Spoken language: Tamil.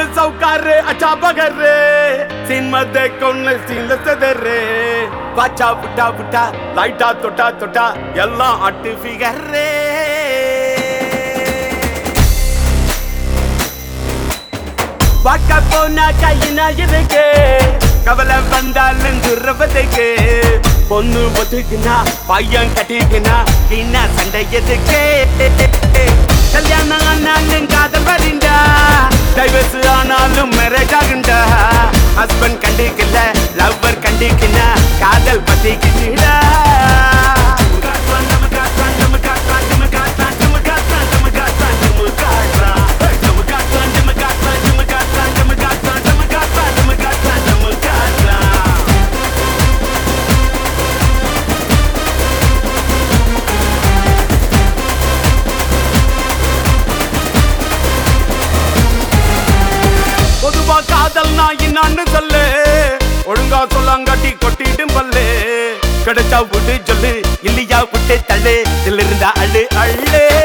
சவுக்காரு அச்சா பகரு சின்மத்தை கொன்னு சீன்ல செதரு பாச்சா புட்டா புட்டா லைட்டா தொட்டா தொட்டா எல்லாம் அட்டு ஃபிகரே பார்க்க போனா கையினா இருக்கு கவலை வந்தாலும் துறவதுக்கு பொண்ணு ஒத்துக்குனா பையன் கட்டிக்குனா என்ன சண்டை எதுக்கு கல்யாணம் ஆனாலும் காதல் வரீண்டா டைவர்ஸ் ஆனாலும் மேரேஜ் ஆகுண்டா ஹஸ்பண்ட் கண்டிக்கல லவ்வர் கண்டிக்கினா காதல் பத்திக்கிட்டா பொதுவா காதல் நான் என்னான்னு சொல்லு ஒழுங்கா சொல்லாங்காட்டி கொட்டிடும் பல்லு கிடைச்சா விட்டு சொல்லு இல்லையா விட்டு தள்ளு இதுல இருந்தா அள்ளு அள்ளு